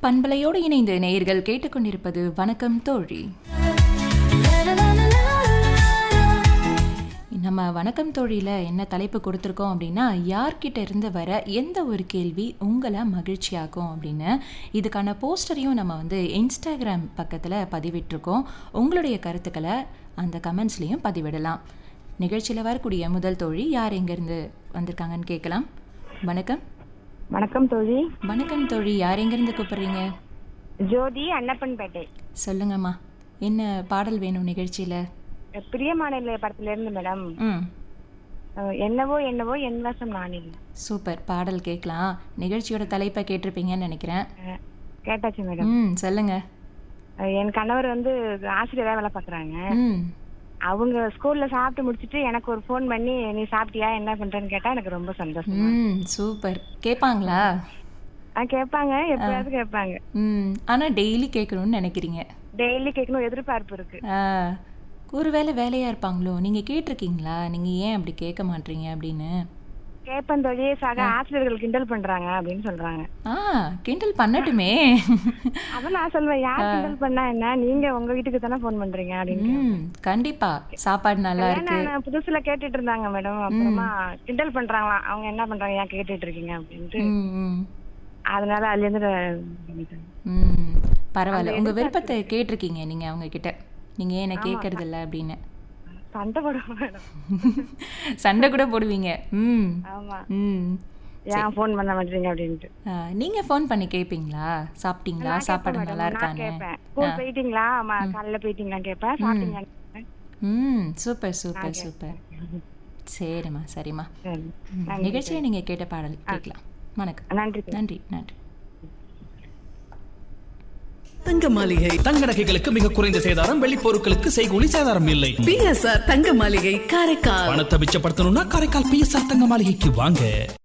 பண்பலையோடு இணைந்து நேயர்கள் கேட்டுக்கொண்டிருப்பது வணக்கம் தோழி நம்ம வணக்கம் தோழியில் என்ன தலைப்பு கொடுத்துருக்கோம் அப்படின்னா யார்கிட்ட இருந்து வர எந்த ஒரு கேள்வி உங்களை மகிழ்ச்சியாக்கும் அப்படின்னு இதுக்கான போஸ்டரையும் நம்ம வந்து இன்ஸ்டாகிராம் பக்கத்தில் பதிவிட்டிருக்கோம் உங்களுடைய கருத்துக்களை அந்த கமெண்ட்ஸ்லேயும் பதிவிடலாம் நிகழ்ச்சியில் வரக்கூடிய முதல் தோழி யார் எங்கேருந்து வந்திருக்காங்கன்னு கேட்கலாம் வணக்கம் வணக்கம் தோழி வணக்கம் தோழி யார் எங்கேருந்து கூப்பிடுறீங்க ஜோதி அன்னப்பன்பேட்டை சொல்லுங்கம்மா என்ன பாடல் வேணும் நிகழ்ச்சியில் பிரியமானல படத்துல இருந்து மேடம் ம் அஹ், என்னவோ என்னவோ என் வசம் நானே சூப்பர் பாடல் கேட்கலாம் நிகழ்ச்சியோட தலைப்பை கேட்டிருப்பீங்கன்னு நினைக்கிறேன் அஹ், கேட்டாச்சு மேடம் ம் சொல்லுங்க அஹ், என் கணவர் வந்து ஆசிரியரா வேலை பாக்குறாங்க ம் அவங்க ஸ்கூல்ல சாப்பிட்டு முடிச்சிட்டு எனக்கு ஒரு ஃபோன் பண்ணி நீ சாப்பிட்டியா என்ன பண்றேன்னு கேட்டா எனக்கு ரொம்ப சந்தோஷம் ம் சூப்பர் கேட்பாங்களா ஆ கேட்பாங்க எப்பயாவது கேட்பாங்க ம் ஆனால் டெய்லி கேட்கணும்னு நினைக்கிறீங்க டெய்லி கேட்கணும் எதிர்பார்ப்பு இருக்கு ஆ, ஒருவேளை வேலையாக இருப்பாங்களோ நீங்கள் கேட்டிருக்கீங்களா நீங்கள் ஏன் அப்படி கேட்க மாட்டீங்க அப்படின்னு கேட்பேன் தோழி சக ஆசிரியர்கள் கிண்டல் பண்றாங்க அப்படின்னு சொல்றாங்க ஆ கிண்டல் பண்ணட்டுமே அதான் நான் சொல்லுவேன் யார் கிண்டல் பண்ணா என்ன நீங்க உங்க வீட்டுக்கு தானே ஃபோன் பண்றீங்க அப்படின்னு ம் கண்டிப்பா சாப்பாடு நல்லா இருக்கு நான் புதுசுல கேட்டுட்டு இருந்தாங்க மேடம் அப்புறமா கிண்டல் பண்றாங்களாம் அவங்க என்ன பண்றாங்க ஏன் கேட்டுட்டு இருக்கீங்க அப்படின்ட்டு ம் ம் அதனால அதுல இருந்து பண்ணிட்டாங்க. ம் பரவாயில்ல உங்கள் விருப்பத்தை கேட்டிருக்கீங்க நீங்கள் அவங்க கிட்ட நீங்கள் ஏன் என்ன கேட்கறது இல்ல அப்படின்னு சண்டை போடுவோம் மேடம் சண்டை கூட போடுவீங்க ம் ஆமா ம் ஏன் ஃபோன் பண்ண மாட்டீங்க அப்படின்ட்டு ஆ, நீங்க ஃபோன் பண்ணி கேட்பீங்களா சாப்பிட்டீங்களா சாப்பாடு நல்லா நான் இருக்கான்னு கேட்பேன் ஸ்கூல் போயிட்டீங்களா ஆமா காலைல போயிட்டீங்களா கேட்பேன் சாப்பிட்டீங்களா கேட்பேன். ம் சூப்பர் சூப்பர் சூப்பர் சரிம்மா சரிம்மா சரி. ம், நிகழ்ச்சியை நீங்க கேட்ட பாடல் கேட்கலாம் வணக்கம் நன்றி நன்றி நன்றி தங்க மாளிகை தங்க நகைகளுக்கு மிக குறைந்த சேதாரம் வெள்ளி பொருட்களுக்கு செய்கூலி சேதாரம் இல்லை பிஎஸ்ஆர் தங்க மாளிகை காரைக்கால் பணத்தை மிச்சப்படுத்தணும்னா காரைக்கால் பிஎஸ்ஆர் தங்க மாளிகைக்கு வாங்க